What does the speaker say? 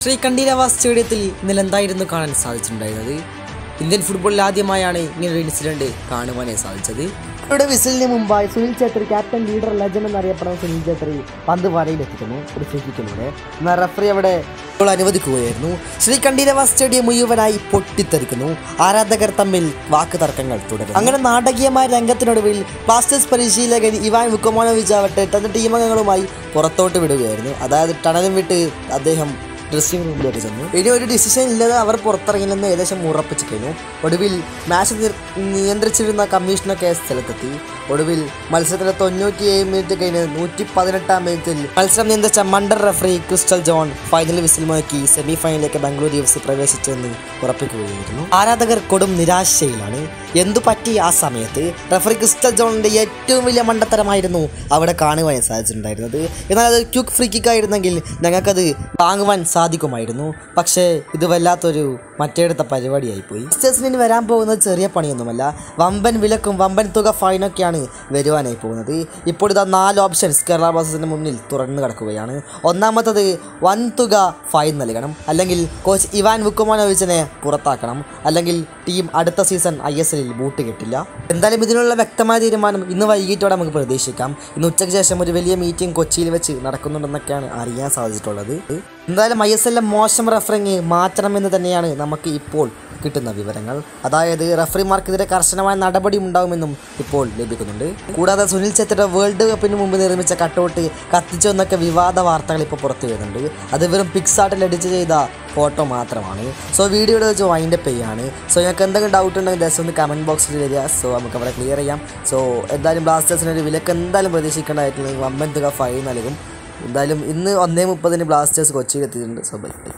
ശ്രീകണ്ഠീരവ സ്റ്റേഡിയത്തിൽ ഇന്നലെ എന്തായിരുന്നു കാണാൻ സാധിച്ചിട്ടുണ്ടായിരുന്നത് ഇന്ത്യൻ ഫുട്ബോളിൽ ആദ്യമായാണ് ഇങ്ങനൊരു ഇൻസിഡന്റ് കാണുവാനായി സാധിച്ചത് അവരുടെ വിസിലിന് മുമ്പായി Sunil Chhetri captain leader legend എന്നറിയപ്പെടുന്ന സുനിൽ ഛേത്രി പന്ത് വരയിലെത്തിക്കുന്നു ഒരു ഫ്രീക്കിലൂടെ എന്നാൽ റഫറി അവിടെ ഗോൾ അനുവദിക്കുകയായിരുന്നു ശ്രീകണ്ഠീരവ സ്റ്റേഡിയം മുഴുവനായി പൊട്ടിത്തെറിക്കുന്നു ആരാധകർ തമ്മിൽ വാക്ക് തർക്കങ്ങൾ തുടരും അങ്ങനെ നാടകീയമായ രംഗത്തിനൊടുവിൽ ബ്ലാസ്റ്റേഴ്സ് പരിശീലകൻ ഇവാൻ മുക്കോമോനോവിച്ച് ആവട്ടെ തന്റെ ടീമംഗങ്ങളുമായി പുറത്തോട്ട് വിടുകയായിരുന്നു അതായത് ടണലും വിട്ട് അദ്ദേഹം ഡ്രസ്സിംഗ് റൂമിലേക്ക് ചെന്നു ഇനി ഒരു ഡിസിഷൻ ഇല്ലാതെ അവർ പുറത്തിറങ്ങില്ലെന്ന് ഏകദേശം ഉറപ്പിച്ചു കഴിഞ്ഞു ഒടുവിൽ മാച്ച് നിർ- നിയന്ത്രിച്ചിരുന്ന കമ്മീഷണർ സ്ഥലത്തെത്തി ഒടുവിൽ മത്സരത്തിലെ തൊണ്ണൂറ്റിയേഴ് മിനിറ്റ് കഴിഞ്ഞ് നൂറ്റി പതിനെട്ടാം മിനിറ്റിൽ മത്സരം നിയന്ത്രിച്ച മണ്ടർ referee Crystal John final whistle മുഴക്കി സെമി ഫൈനലിലേക്ക് ബാംഗ്ലൂർ എഫ് സി പ്രവേശിച്ചെന്ന് ഉറപ്പിക്കുകയായിരുന്നു ആരാധകർ കൊടും നിരാശയിലാണ് എന്തു പറ്റി ആ സമയത്ത് റഫറി ക്രിസ്റ്റൽ ജോണിന്റെ ഏറ്റവും വലിയ മണ്ടത്തരമായിരുന്നു അവിടെ കാണുവാൻ സാധിച്ചിട്ടുണ്ടായിരുന്നത് എന്നാൽ അത് ക്യുക്ക് ഫ്രീ കിക്ക് ആയിരുന്നെങ്കിൽ ഞങ്ങൾക്കത് താങ്ങുവാൻ സാധിക്കുമായിരുന്നു പക്ഷേ ഇത് വല്ലാത്തൊരു മറ്റേടത്ത പരിപാടിയായിപ്പോയി ബ്ലാസ്റ്റേഴ്സിന് ഇനി വരാൻ പോകുന്നത് ചെറിയ പണിയൊന്നുമല്ല വമ്പൻ വിലക്കും വമ്പൻ തുക ഫൈനൊക്കെയാണ് വരുവാനായി പോകുന്നത് ഇപ്പോൾ ഇതാ നാല് ഓപ്ഷൻസ് കേരള ബ്ലാസ്റ്റേഴ്സിന് മുന്നിൽ തുറന്നു കിടക്കുകയാണ് ഒന്നാമത്തത് വൻ തുക ഫൈൻ നൽകണം അല്ലെങ്കിൽ കോച്ച് ഇവാൻ വുക്കുമാനോവിച്ചിനെ പുറത്താക്കണം അല്ലെങ്കിൽ ടീം അടുത്ത സീസൺ ഐ എസ് എല്ലിൽ ബൂട്ട് കിട്ടില്ല എന്തായാലും ഇതിനുള്ള വ്യക്തമായ തീരുമാനം ഇന്ന് വൈകിട്ടോടെ നമുക്ക് പ്രതീക്ഷിക്കാം ഇന്ന് ഉച്ചയ്ക്ക് ശേഷം ഒരു വലിയ മീറ്റിംഗ് കൊച്ചിയിൽ വെച്ച് നടക്കുന്നുണ്ടെന്നൊക്കെയാണ് അറിയാൻ സാധിച്ചിട്ടുള്ളത് എന്തായാലും ഐ എസ് എല്ലിലെ മോശം റഫറിങ് മാറ്റണമെന്ന് തന്നെയാണ് നമുക്ക് ഇപ്പോൾ കിട്ടുന്ന വിവരങ്ങൾ അതായത് റഫറിമാർക്കെതിരെ കർശനമായ നടപടി ഉണ്ടാകുമെന്നും ഇപ്പോൾ ലഭിക്കുന്നുണ്ട് കൂടാതെ സുനിൽ ഛത്രിയുടെ വേൾഡ് കപ്പിന് മുമ്പ് നിർമ്മിച്ച കട്ടൗട്ട് കത്തിച്ചു എന്നൊക്കെ വിവാദ വാർത്തകൾ ഇപ്പോൾ പുറത്തു വരുന്നുണ്ട് അത് വെറും പിക്സാർട്ടിൽ എഡിറ്റ് ചെയ്ത ഫോട്ടോ മാത്രമാണ് സോ വീഡിയോയുടെ വെച്ച് വൈൻഡപ്പ് ചെയ്യാണ് സോ ഞങ്ങൾക്ക് എന്തെങ്കിലും ഡൗട്ട് ഉണ്ടെങ്കിൽ ജസ്റ്റ് ഒന്ന് കമൻറ്റ് ബോക്സിൽ വരിക സോ നമുക്ക് അവിടെ ക്ലിയർ ചെയ്യാം സോ എന്തായാലും ബ്ലാസ്റ്റേഴ്സിന് ഒരു വിലക്ക് എന്തായാലും പ്രതീക്ഷിക്കേണ്ടതായിട്ടുള്ള വമ്പൻ തുക ഫൈൻ നൽകും എന്തായാലും ഇന്ന് ഒന്നേ മുപ്പതിന് ബ്ലാസ്റ്റേഴ്സ് കൊച്ചിയിൽ എത്തിയിട്ടുണ്ട് സോ ബൈ